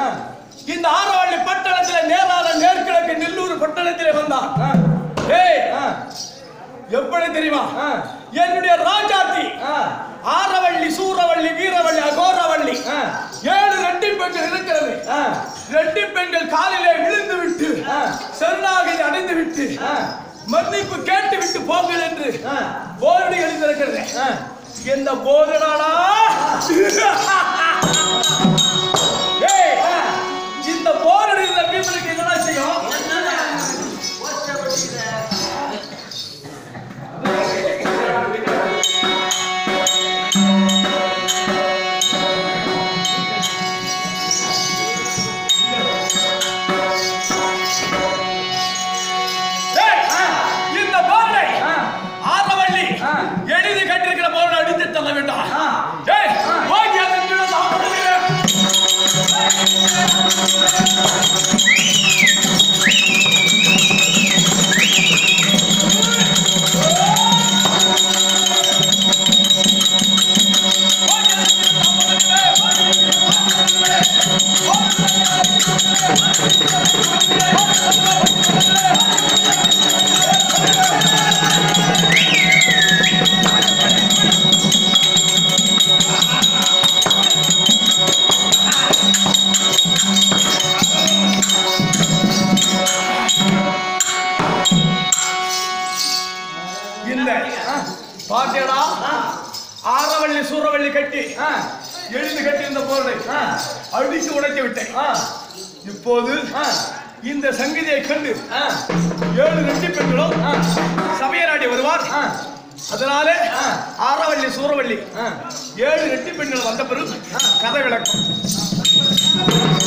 இந்த ஆரவள்ளி பட்டணத்துல நேராத நேர்கிழக்கு நெல்லூர் பட்டணத்திலே வந்தான் ஏய் எப்படி தெரியுமா என்னுடைய ராஜாத்தி ஆரவள்ளி சூரவள்ளி வீரவள்ளி அகோரவள்ளி ஏழு ரெட்டி பெண்கள் இருக்கிறது ரெட்டி பெண்கள் காலிலே விழுந்து விட்டு சரணாகதி அடைந்து விட்டு மன்னிப்பு கேட்டு விட்டு போங்கள் என்று போரடி எழுந்திருக்கிறது எந்த போதனாடா ஏய், இந்த போரடி இந்த பீப்பிளுக்கு என்னடா செய்யும் ஏய், இந்த போரடை ஆரவள்ளி எழுதி கட்டிருக்கிற போரடை அடித்து தள்ள வேண்டாம் ஏய், போய் அதன் கீழே சாப்பிடுகிறேன் இந்த பாட்டியடா ஆரவள்ளி சூரவள்ளி கட்டி எழுதி கட்டி இந்த போரடை அடித்து உடைத்து விட்டேன் இப்போது இந்த சங்கதியை கண்டு ஏழு ரெட்டி பெண்களும் சபையராடி வருவார் அதனாலே ஆரவள்ளி சூரவள்ளி ஏழு ரெட்டி பெண்கள் வந்த பிறகு கதை விளக்கம்